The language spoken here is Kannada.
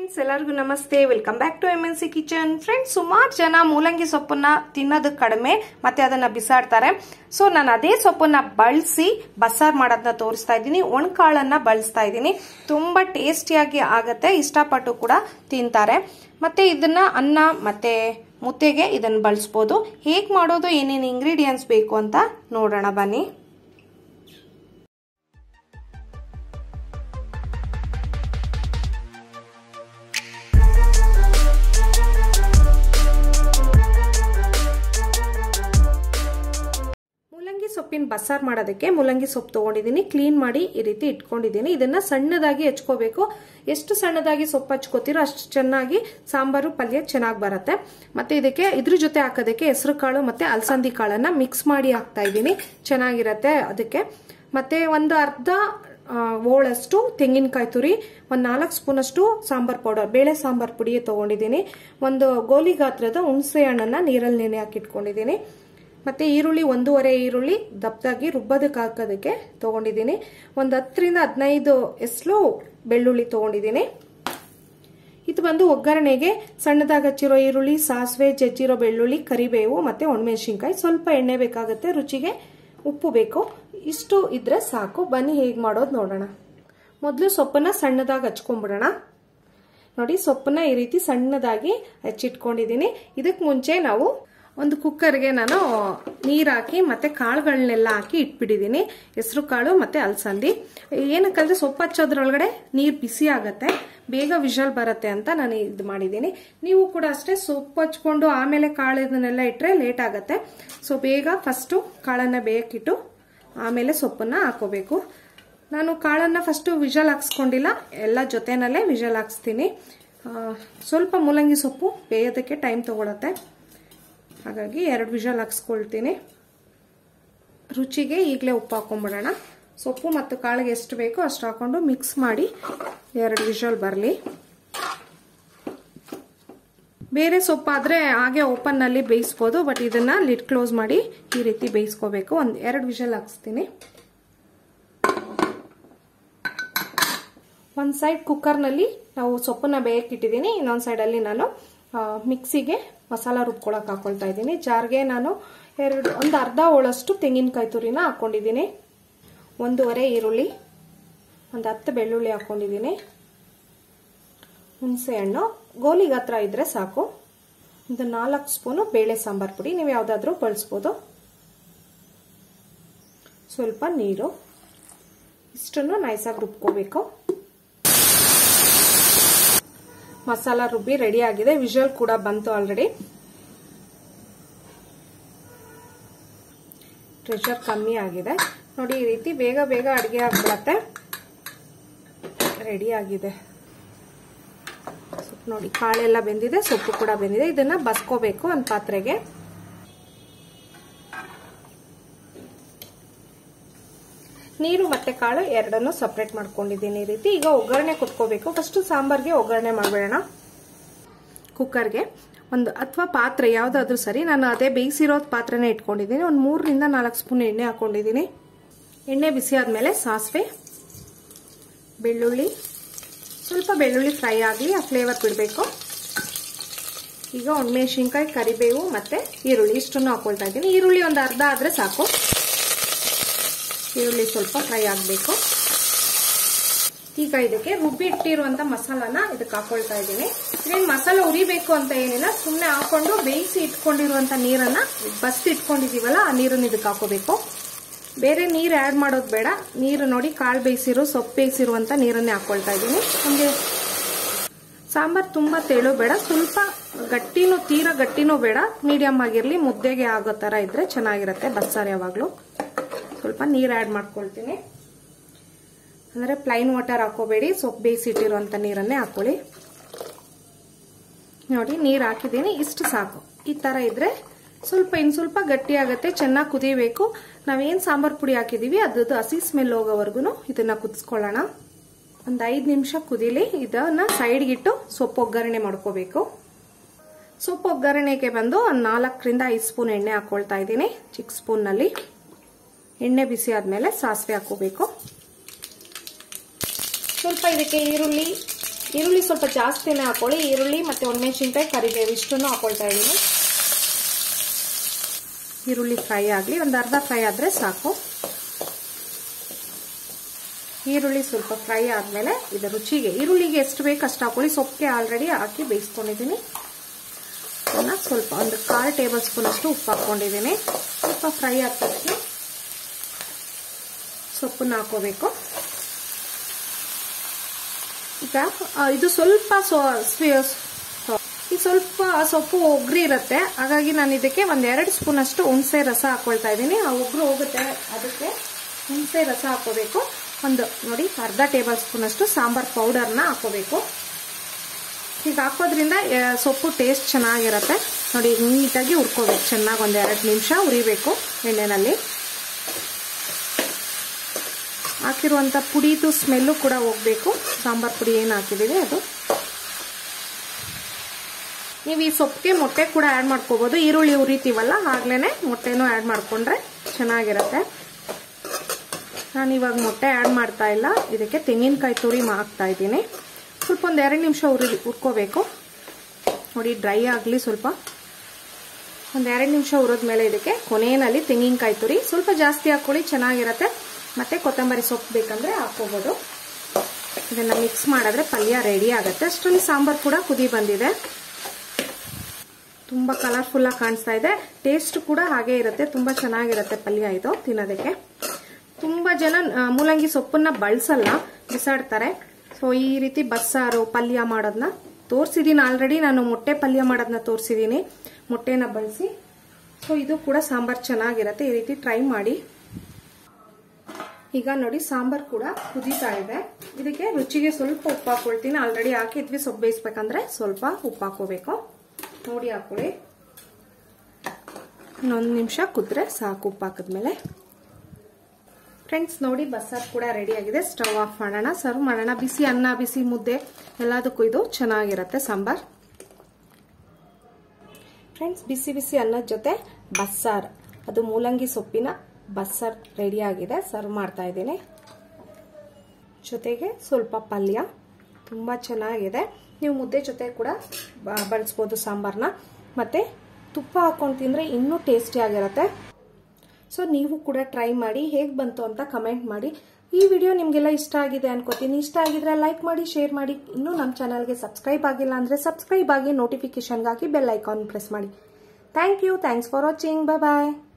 ಫ್ರೆಂಡ್ಸ್ ಎಲ್ಲರಿಗೂ ನಮಸ್ತೆ welcome back to M N C kitchen friends ಸುಮಾರು ಜನ ಮೂಲಂಗಿ ಸೊಪ್ಪನ್ನ ತಿನ್ನೋದು ಕಡಿಮೆ ಮತ್ತೆ ಅದನ್ನ ಬಿಸಾಡ್ತಾರೆ ಸೊ ನಾನು ಅದೇ ಸೊಪ್ಪನ್ನ ಬಳಸಿ ಬಸಾರ್ ಮಾಡೋದನ್ನ ತೋರಿಸ್ತಾ ಇದ್ದೀನಿ ಒಣಕಾಳನ್ನ ಬಳಸ್ತಾ ಇದ್ದೀನಿ ತುಂಬಾ ಟೇಸ್ಟಿಯಾಗಿ ಆಗತ್ತೆ ಇಷ್ಟಪಟ್ಟು ಕೂಡ ತಿಂತಾರೆ ಮತ್ತೆ ಇದನ್ನ ಅನ್ನ ಮತ್ತೆ ಮುದ್ದೆಗೆ ಇದನ್ನ ಬಳಸ್ಬೋದು ಹೇಗೆ ಮಾಡೋದು ಏನೇನು ಇಂಗ್ರೀಡಿಯೆಂಟ್ಸ್ ಬೇಕು ಅಂತ ನೋಡೋಣ ಬನ್ನಿ ಮೂಲಂಗಿ ಸೊಪ್ಪಿನ ಬಸಾರ್ ಮಾಡೋದಕ್ಕೆ ಮೂಲಂಗಿ ಸೊಪ್ಪು ತೊಗೊಂಡಿದ್ದೀನಿ ಕ್ಲೀನ್ ಮಾಡಿ ಈ ರೀತಿ ಇಟ್ಕೊಂಡಿದ್ದೀನಿ ಇದನ್ನ ಸಣ್ಣದಾಗಿ ಹೆಚ್ಕೋಬೇಕು ಎಷ್ಟು ಸಣ್ಣದಾಗಿ ಸೊಪ್ಪು ಹಚ್ಕೋತೀರೋ ಅಷ್ಟು ಚೆನ್ನಾಗಿ ಸಾಂಬಾರು ಪಲ್ಯ ಚೆನ್ನಾಗಿ ಬರುತ್ತೆ ಮತ್ತೆ ಇದಕ್ಕೆ ಇದ್ರ ಜೊತೆ ಹಾಕೋದಕ್ಕೆ ಹೆಸರು ಕಾಳು ಮತ್ತೆ ಅಲಸಂದಿ ಕಾಳನ್ನ ಮಿಕ್ಸ್ ಮಾಡಿ ಹಾಕ್ತಾ ಇದ್ದೀನಿ ಚೆನ್ನಾಗಿರತ್ತೆ ಅದಕ್ಕೆ ಮತ್ತೆ ಒಂದು ಅರ್ಧ ಓಳಷ್ಟು ತೆಂಗಿನಕಾಯಿ ತುರಿ ಒಂದು ನಾಲ್ಕು ಸ್ಪೂನಷ್ಟು ಸಾಂಬಾರ್ ಪೌಡರ್ ಬೇಳೆ ಸಾಂಬಾರ್ ಪುಡಿ ತೊಗೊಂಡಿದ್ದೀನಿ ಒಂದು ಗೋಲಿ ಗಾತ್ರದ ಹುಣಸೆ ಹಣ್ಣನ್ನ ನೀರಲ್ಲಿ ನೆನೆ ಹಾಕಿಟ್ಕೊಂಡಿದ್ದೀನಿ ಮತ್ತೆ ಈರುಳ್ಳಿ ಒಂದೂವರೆ ಈರುಳ್ಳಿ ದಪ್ಪದಾಗಿ ರುಬ್ಬೋದಕ್ಕೆ ಹಾಕೋದಕ್ಕೆ ತೊಗೊಂಡಿದ್ದೀನಿ ಒಂದು ಹತ್ತರಿಂದ ಹದಿನೈದು ಎಸ್ಲು ಬೆಳ್ಳುಳ್ಳಿ ತೊಗೊಂಡಿದ್ದೀನಿ ಇದು ಬಂದು ಒಗ್ಗರಣೆಗೆ ಸಣ್ಣದಾಗಿ ಹಚ್ಚಿರೋ ಈರುಳ್ಳಿ ಸಾಸಿವೆ ಜಜ್ಜಿರೋ ಬೆಳ್ಳುಳ್ಳಿ ಕರಿಬೇವು ಮತ್ತೆ ಒಣಮೆಣಸಿನ್ಕಾಯಿ ಸ್ವಲ್ಪ ಎಣ್ಣೆ ಬೇಕಾಗುತ್ತೆ ರುಚಿಗೆ ಉಪ್ಪು ಬೇಕು ಇಷ್ಟು ಇದ್ರೆ ಸಾಕು ಬನ್ನಿ ಹೇಗೆ ಮಾಡೋದು ನೋಡೋಣ ಮೊದಲು ಸೊಪ್ಪನ್ನ ಸಣ್ಣದಾಗಿ ಹಚ್ಕೊಂಡ್ಬಿಡೋಣ ನೋಡಿ ಸೊಪ್ಪನ್ನ ಈ ರೀತಿ ಸಣ್ಣದಾಗಿ ಹಚ್ಚಿಟ್ಕೊಂಡಿದ್ದೀನಿ ಇದಕ್ಕೆ ಮುಂಚೆ ನಾವು ಒಂದು ಕುಕ್ಕರ್ಗೆ ನಾನು ನೀರು ಹಾಕಿ ಮತ್ತೆ ಕಾಳುಗಳನ್ನೆಲ್ಲ ಹಾಕಿ ಇಟ್ಬಿಟ್ಟಿದ್ದೀನಿ ಹೆಸರು ಕಾಳು ಮತ್ತೆ ಅಲಸಂದಿ ಏನಕ್ಕಂದ್ರೆ ಸೊಪ್ಪು ಹಚ್ಚೋದ್ರೊಳಗಡೆ ನೀರು ಬಿಸಿ ಆಗತ್ತೆ ಬೇಗ ವಿಷಲ್ ಬರುತ್ತೆ ಅಂತ ನಾನು ಇದು ಮಾಡಿದ್ದೀನಿ ನೀವು ಕೂಡ ಅಷ್ಟೇ ಸೊಪ್ಪು ಹಚ್ಕೊಂಡು ಆಮೇಲೆ ಕಾಳು ಇದನ್ನೆಲ್ಲ ಇಟ್ಟರೆ ಲೇಟ್ ಆಗುತ್ತೆ ಸೊ ಬೇಗ ಫಸ್ಟು ಕಾಳನ್ನ ಬೇಯಕ್ಕಿಟ್ಟು ಆಮೇಲೆ ಸೊಪ್ಪನ್ನ ಹಾಕೋಬೇಕು ನಾನು ಕಾಳನ್ನ ಫಸ್ಟು ವಿಷಲ್ ಹಾಕ್ಸ್ಕೊಂಡಿಲ್ಲ ಎಲ್ಲ ಜೊತೆನಲ್ಲೇ ವಿಷಲ್ ಹಾಕ್ಸ್ತೀನಿ ಸ್ವಲ್ಪ ಮೂಲಂಗಿ ಸೊಪ್ಪು ಬೇಯೋದಕ್ಕೆ ಟೈಮ್ ತಗೊಳತ್ತೆ ಹಾಗಾಗಿ ಎರಡು ವಿಷಲ್ ಹಾಕ್ಸ್ಕೊಳ್ತೀನಿ ರುಚಿಗೆ ಈಗಲೇ ಉಪ್ಪು ಹಾಕೊಂಡ್ಬಿಡೋಣ ಸೊಪ್ಪು ಮತ್ತು ಕಾಳಿಗೆ ಎಷ್ಟು ಬೇಕೋ ಅಷ್ಟು ಹಾಕೊಂಡು ಮಿಕ್ಸ್ ಮಾಡಿ ಎರಡು ವಿಷಲ್ ಬರಲಿ ಬೇರೆ ಸೊಪ್ಪಾದರೆ ಹಾಗೆ ಓಪನ್ನಲ್ಲಿ ಬೇಯಿಸ್ಬೋದು ಬಟ್ ಇದನ್ನು ಲಿಡ್ ಕ್ಲೋಸ್ ಮಾಡಿ ಈ ರೀತಿ ಬೇಯಿಸ್ಕೋಬೇಕು ಒಂದು ಎರಡು ವಿಷಲ್ ಹಾಕ್ಸ್ತೀನಿ ಒಂದು ಸೈಡ್ ಕುಕ್ಕರ್ನಲ್ಲಿ ನಾವು ಸೊಪ್ಪನ್ನ ಬೇಯಕ್ಕಿಟ್ಟಿದ್ದೀನಿ ಇನ್ನೊಂದು ಸೈಡಲ್ಲಿ ನಾನು ಮಿಕ್ಸಿಗೆ ಮಸಾಲ ರುಬ್ಕೊಳಕ್ಕೆ ಹಾಕೊಳ್ತಾ ಇದ್ದೀನಿ ಜಾರ್ಗೆ ನಾನು ಎರಡು ಒಂದು ಅರ್ಧ ಹೋಳಷ್ಟು ತೆಂಗಿನಕಾಯಿ ತುರಿನ ಹಾಕ್ಕೊಂಡಿದ್ದೀನಿ ಒಂದೂವರೆ ಈರುಳ್ಳಿ ಒಂದು ಹತ್ತು ಬೆಳ್ಳುಳ್ಳಿ ಹಾಕ್ಕೊಂಡಿದ್ದೀನಿ ಹುಣಸೆ ಹಣ್ಣು ಗೋಲಿ ಗಾತ್ರ ಇದ್ರೆ ಸಾಕು ಒಂದು ನಾಲ್ಕು ಸ್ಪೂನು ಬೇಳೆ ಸಾಂಬಾರ್ ಪುಡಿ ನೀವು ಯಾವುದಾದ್ರೂ ಬಳಸ್ಬೋದು ಸ್ವಲ್ಪ ನೀರು ಇಷ್ಟನ್ನು ನೈಸಾಗಿ ರುಬ್ಕೋಬೇಕು ಮಸಾಲ ರುಬ್ಬಿ ರೆಡಿ ಆಗಿದೆ ವಿಜುವಲ್ ಕೂಡ ಬಂತು ಆಲ್ರೆಡಿ ಪ್ರೆಷರ್ ಕಮ್ಮಿ ಆಗಿದೆ ನೋಡಿ ಈ ರೀತಿ ಬೇಗ ಬೇಗ ಅಡುಗೆ ಆಗ್ಬಿಡತ್ತೆ ರೆಡಿ ಆಗಿದೆ ನೋಡಿ ಕಾಳೆಲ್ಲ ಬೆಂದಿದೆ ಸೊಪ್ಪು ಕೂಡ ಬೆಂದಿದೆ ಇದನ್ನ ಬಸ್ಕೋಬೇಕು ಒಂದು ಪಾತ್ರೆಗೆ ನೀರು ಮತ್ತೆ ಕಾಳು ಎರಡನ್ನು ಸಪ್ರೇಟ್ ಮಾಡ್ಕೊಂಡಿದ್ದೀನಿ ಈ ರೀತಿ ಈಗ ಒಗ್ಗರಣೆ ಕೊಟ್ಕೋಬೇಕು ಫಸ್ಟ್ ಸಾಂಬಾರ್ಗೆ ಒಗ್ಗರಣೆ ಮಾಡಬೇಡ ಕುಕ್ಕರ್ಗೆ ಒಂದು ಅಥವಾ ಪಾತ್ರೆ ಯಾವುದಾದ್ರೂ ಸರಿ ನಾನು ಅದೇ ಬೇಯಿಸಿರೋ ಪಾತ್ರೆನೇ ಇಟ್ಕೊಂಡಿದ್ದೀನಿ ಒಂದು ಮೂರರಿಂದ ನಾಲ್ಕು ಸ್ಪೂನ್ ಎಣ್ಣೆ ಹಾಕೊಂಡಿದ್ದೀನಿ ಎಣ್ಣೆ ಬಿಸಿ ಆದಮೇಲೆ ಸಾಸಿವೆ ಬೆಳ್ಳುಳ್ಳಿ ಸ್ವಲ್ಪ ಬೆಳ್ಳುಳ್ಳಿ ಫ್ರೈ ಆಗಲಿ ಆ ಫ್ಲೇವರ್ ಬಿಡಬೇಕು ಈಗ ಒಣಮೆಣಸಿನ್ಕಾಯಿ ಕರಿಬೇವು ಮತ್ತೆ ಈರುಳ್ಳಿ ಇಷ್ಟನ್ನು ಹಾಕೊಳ್ತಾ ಇದ್ದೀನಿ ಈರುಳ್ಳಿ ಒಂದು ಅರ್ಧ ಆದರೆ ಸಾಕು ಈರುಳ್ಳಿ ಸ್ವಲ್ಪ ಫ್ರೈ ಆಗಬೇಕು ಈಗ ಇದಕ್ಕೆ ರುಬ್ಬಿ ಇಟ್ಟಿರುವಂತ ಮಸಾಲಾನ ಇದಕ್ಕೆ ಹಾಕೊಳ್ತಾ ಇದ್ದೀನಿ ಇದೇನು ಮಸಾಲ ಉರಿಬೇಕು ಅಂತ ಏನಿಲ್ಲ ಸುಮ್ಮನೆ ಹಾಕೊಂಡು ಬೇಯಿಸಿ ಇಟ್ಕೊಂಡಿರುವಂತ ನೀರನ್ನ ಬಸ್ತಿ ಇಟ್ಕೊಂಡಿದೀವಲ್ಲ ಆ ನೀರನ್ನ ಇದಕ್ಕೆ ಹಾಕೋಬೇಕು ಬೇರೆ ನೀರು ಆ್ಯಡ್ ಮಾಡೋದು ಬೇಡ ನೀರು ನೋಡಿ ಕಾಳು ಬೇಯಿಸಿರೋ ಸೊಪ್ಪು ಬೇಯಿಸಿರುವಂತ ನೀರನ್ನೇ ಹಾಕೊಳ್ತಾ ಇದ್ದೀನಿ ನಮಗೆ ಸಾಂಬಾರ್ ತುಂಬಾ ತೆಳು ಬೇಡ ಸ್ವಲ್ಪ ಗಟ್ಟಿನೂ ತೀರಾ ಗಟ್ಟಿನೂ ಬೇಡ ಮೀಡಿಯಮ್ ಆಗಿರಲಿ ಮುದ್ದೆಗೆ ಆಗೋ ಥರ ಇದ್ರೆ ಚೆನ್ನಾಗಿರುತ್ತೆ ಬಸ್ಸಾರು ಯಾವಾಗಲೂ ಸ್ವಲ್ಪ ನೀರು ಆ್ಯಡ್ ಮಾಡ್ಕೊಳ್ತೀನಿ ಅಂದರೆ ಪ್ಲೈನ್ ವಾಟರ್ ಹಾಕೋಬೇಡಿ ಸೊಪ್ಪು ಬೇಯಿಸಿಟ್ಟಿರುವಂಥ ನೀರನ್ನೇ ಹಾಕೊಳ್ಳಿ ನೋಡಿ ನೀರು ಹಾಕಿದ್ದೀನಿ ಇಷ್ಟು ಸಾಕು ಈ ಥರ ಇದ್ರೆ ಸ್ವಲ್ಪ ಇನ್ನು ಸ್ವಲ್ಪ ಗಟ್ಟಿ ಆಗುತ್ತೆ ಚೆನ್ನಾಗಿ ಕುದಿಬೇಕು ನಾವೇನು ಸಾಂಬಾರು ಪುಡಿ ಹಾಕಿದೀವಿ ಅದ್ರದ್ದು ಹಸಿ ಸ್ಮೆಲ್ ಹೋಗೋವರೆಗೂ ಇದನ್ನ ಕುದಿಸ್ಕೊಳ್ಳೋಣ ಒಂದು ಐದು ನಿಮಿಷ ಕುದೀಲಿ ಇದನ್ನ ಸೈಡ್ಗಿಟ್ಟು ಸೊಪ್ಪು ಒಗ್ಗರಣೆ ಮಾಡ್ಕೋಬೇಕು ಸೊಪ್ಪು ಒಗ್ಗರಣೆಗೆ ಬಂದು ಒಂದು ನಾಲ್ಕರಿಂದ ಐದು ಸ್ಪೂನ್ ಎಣ್ಣೆ ಹಾಕೊಳ್ತಾ ಇದ್ದೀನಿ ಚಿಕ್ಕ ಸ್ಪೂನ್ನಲ್ಲಿ ಎಣ್ಣೆ ಬಿಸಿ ಆದಮೇಲೆ ಸಾಸಿವೆ ಹಾಕೋಬೇಕು ಸ್ವಲ್ಪ ಇದಕ್ಕೆ ಈರುಳ್ಳಿ ಈರುಳ್ಳಿ ಸ್ವಲ್ಪ ಜಾಸ್ತಿನೇ ಹಾಕೊಳ್ಳಿ ಈರುಳ್ಳಿ ಮತ್ತೆ ಒಣಮೆಣಸಿನ್ಕಾಯಿ ಕರಿಬೇವು ಇಷ್ಟನ್ನು ಹಾಕೊಳ್ತಾ ಇದ್ದೀನಿ ಈರುಳ್ಳಿ ಫ್ರೈ ಆಗಲಿ ಒಂದು ಅರ್ಧ ಫ್ರೈ ಆದರೆ ಸಾಕು ಈರುಳ್ಳಿ ಸ್ವಲ್ಪ ಫ್ರೈ ಆದಮೇಲೆ ಇದು ರುಚಿಗೆ ಈರುಳ್ಳಿಗೆ ಎಷ್ಟು ಬೇಕು ಅಷ್ಟು ಹಾಕೊಳ್ಳಿ ಸೊಪ್ಪಿಗೆ ಆಲ್ರೆಡಿ ಹಾಕಿ ಬೇಯಿಸ್ಕೊಂಡಿದ್ದೀನಿ ಅದನ್ನ ಸ್ವಲ್ಪ ಒಂದು ಕಾಲು ಟೇಬಲ್ ಸ್ಪೂನ್ ಅಷ್ಟು ಉಪ್ಪು ಹಾಕ್ಕೊಂಡಿದ್ದೀನಿ ಸ್ವಲ್ಪ ಫ್ರೈ ಆದ ತಕ್ಷಣ ಸೊಪ್ಪನ್ನ ಹಾಕೋಬೇಕು ಈಗ ಇದು ಸ್ವಲ್ಪ ಈ ಸ್ವಲ್ಪ ಸೊಪ್ಪು ಒಗ್ರಿ ಇರುತ್ತೆ ಹಾಗಾಗಿ ನಾನು ಇದಕ್ಕೆ ಒಂದ್ ಎರಡು ಸ್ಪೂನ್ ಅಷ್ಟು ಹುಣಸೆ ರಸ ಹಾಕೊಳ್ತಾ ಇದ್ದೀನಿ ಆ ಒಗ್ರು ಹೋಗುತ್ತೆ ಅದಕ್ಕೆ ಹುಣಸೆ ರಸ ಹಾಕೋಬೇಕು ಒಂದು ನೋಡಿ ಅರ್ಧ ಟೇಬಲ್ ಸ್ಪೂನ್ ಅಷ್ಟು ಸಾಂಬಾರ್ ಪೌಡರ್ನ ಹಾಕೋಬೇಕು ಈಗ ಹಾಕೋದ್ರಿಂದ ಸೊಪ್ಪು ಟೇಸ್ಟ್ ಚೆನ್ನಾಗಿರುತ್ತೆ ನೋಡಿ ನೀಟಾಗಿ ಹುರ್ಕೋಬೇಕು ಚೆನ್ನಾಗಿ ಒಂದು ಎರಡು ನಿಮಿಷ ಉರಿಬೇಕು ಎಣ್ಣೆನಲ್ಲಿ ಹಾಕಿರುವಂಥ ಪುಡಿದು ಸ್ಮೆಲ್ಲು ಕೂಡ ಹೋಗಬೇಕು ಸಾಂಬಾರ್ ಪುಡಿ ಏನು ಹಾಕಿದ್ದೀವಿ ಅದು ನೀವು ಈ ಸೊಪ್ಪಿಗೆ ಮೊಟ್ಟೆ ಕೂಡ ಆ್ಯಡ್ ಮಾಡ್ಕೋಬೋದು ಈರುಳ್ಳಿ ಉರಿತೀವಲ್ಲ ಆಗ್ಲೇ ಮೊಟ್ಟೆನೂ ಆ್ಯಡ್ ಮಾಡಿಕೊಂಡ್ರೆ ಚೆನ್ನಾಗಿರುತ್ತೆ ನಾನು ಇವಾಗ ಮೊಟ್ಟೆ ಆ್ಯಡ್ ಮಾಡ್ತಾ ಇಲ್ಲ ಇದಕ್ಕೆ ತೆಂಗಿನಕಾಯಿ ತುರಿ ಹಾಕ್ತಾ ಇದ್ದೀನಿ ಸ್ವಲ್ಪ ಒಂದು ಎರಡು ನಿಮಿಷ ಉರಿ ಹುರ್ಕೋಬೇಕು ನೋಡಿ ಡ್ರೈ ಆಗಲಿ ಸ್ವಲ್ಪ ಒಂದು ಎರಡು ನಿಮಿಷ ಹುರಿದ್ಮೇಲೆ ಇದಕ್ಕೆ ಕೊನೆಯಲ್ಲಿ ತೆಂಗಿನಕಾಯಿ ತುರಿ ಸ್ವಲ್ಪ ಜಾಸ್ತಿ ಹಾಕ್ಕೊಳ್ಳಿ ಚೆನ್ನಾಗಿರುತ್ತೆ ಮತ್ತೆ ಕೊತ್ತಂಬರಿ ಸೊಪ್ಪು ಬೇಕಂದ್ರೆ ಹಾಕೋಬೋದು ಇದನ್ನ ಮಿಕ್ಸ್ ಮಾಡಿದ್ರೆ ಪಲ್ಯ ರೆಡಿ ಆಗುತ್ತೆ ಅಷ್ಟರಲ್ಲಿ ಸಾಂಬಾರ್ ಕೂಡ ಕುದಿ ಬಂದಿದೆ ತುಂಬಾ ಕಲರ್ಫುಲ್ ಆಗಿ ಕಾಣಿಸ್ತಾ ಇದೆ ಟೇಸ್ಟ್ ಕೂಡ ಹಾಗೆ ಇರುತ್ತೆ ತುಂಬಾ ಚೆನ್ನಾಗಿರುತ್ತೆ ಪಲ್ಯ ಇದು ತಿನ್ನೋದಕ್ಕೆ ತುಂಬಾ ಜನ ಮೂಲಂಗಿ ಸೊಪ್ಪನ್ನ ಬಳಸಲ್ಲ ಬಿಸಾಡ್ತಾರೆ ಸೊ ಈ ರೀತಿ ಬಸ್ಸಾರು ಪಲ್ಯ ಮಾಡೋದನ್ನ ತೋರಿಸಿದೀನಿ ಆಲ್ರೆಡಿ ನಾನು ಮೊಟ್ಟೆ ಪಲ್ಯ ಮಾಡೋದನ್ನ ತೋರಿಸಿದೀನಿ ಮೊಟ್ಟೆನ ಬಳಸಿ ಸೊ ಇದು ಕೂಡ ಸಾಂಬಾರ್ ಚೆನ್ನಾಗಿರುತ್ತೆ ಈ ರೀತಿ ಟ್ರೈ ಮಾಡಿ ಈಗ ನೋಡಿ ಸಾಂಬಾರ್ ಕೂಡ ಕುದೀತಾ ಇದೆ ಇದಕ್ಕೆ ರುಚಿಗೆ ಸ್ವಲ್ಪ ಉಪ್ಪು ಹಾಕೊಳ್ತೀನಿ ಆಲ್ರೆಡಿ ಹಾಕಿದ್ವಿ ಸೊಪ್ಪು ಬೇಯಿಸ್ಬೇಕಂದ್ರೆ ಸ್ವಲ್ಪ ಉಪ್ಪು ಹಾಕೋಬೇಕು ನೋಡಿ ಹಾಕೊಳ್ಳಿ ಇನ್ನೊಂದು ನಿಮಿಷ ಕುದ್ರೆ ಸಾಕು ಉಪ್ಪು ಹಾಕಿದ್ಮೇಲೆ ಫ್ರೆಂಡ್ಸ್ ನೋಡಿ ಬಸ್ಸಾರ್ ಕೂಡ ರೆಡಿ ಆಗಿದೆ ಸ್ಟವ್ ಆಫ್ ಮಾಡೋಣ ಸರ್ವ್ ಮಾಡೋಣ ಬಿಸಿ ಅನ್ನ ಬಿಸಿ ಮುದ್ದೆ ಎಲ್ಲದಕ್ಕೂ ಇದು ಚೆನ್ನಾಗಿರುತ್ತೆ ಸಾಂಬಾರ್ ಫ್ರೆಂಡ್ಸ್ ಬಿಸಿ ಬಿಸಿ ಅನ್ನದ ಜೊತೆ ಬಸ್ಸಾರ್ ಅದು ಮೂಲಂಗಿ ಸೊಪ್ಪಿನ ಬಸ್ಸಾರ್ ರೆಡಿ ಆಗಿದೆ ಸರ್ವ್ ಮಾಡ್ತಾ ಇದ್ದೀನಿ ಜೊತೆಗೆ ಸ್ವಲ್ಪ ಪಲ್ಯ ತುಂಬಾ ಚೆನ್ನಾಗಿದೆ ನೀವು ಮುದ್ದೆ ಜೊತೆ ಕೂಡ ಬಳಸ್ಬೋದು ಸಾಂಬಾರ್ನ ಮತ್ತೆ ತುಪ್ಪ ಹಾಕೊಂಡು ತಿಂದ್ರೆ ಇನ್ನೂ ಟೇಸ್ಟಿ ಆಗಿರುತ್ತೆ ಸೊ ನೀವು ಕೂಡ ಟ್ರೈ ಮಾಡಿ ಹೇಗೆ ಬಂತು ಅಂತ ಕಮೆಂಟ್ ಮಾಡಿ ಈ ವಿಡಿಯೋ ನಿಮಗೆಲ್ಲ ಇಷ್ಟ ಆಗಿದೆ ಅನ್ಕೋತೀನಿ ಇಷ್ಟ ಆಗಿದ್ರೆ ಲೈಕ್ ಮಾಡಿ ಶೇರ್ ಮಾಡಿ ಇನ್ನೂ ನಮ್ಮ ಚಾನಲ್ಗೆ ಸಬ್ಸ್ಕ್ರೈಬ್ ಆಗಿಲ್ಲ ಅಂದರೆ ಸಬ್ಸ್ಕ್ರೈಬ್ ಆಗಿ ನೋಟಿಫಿಕೇಶನ್ಗಾಗಿ ಬೆಲ್ ಐಕಾನ್ ಪ್ರೆಸ್ ಮಾಡಿ thank you thanks for watching bye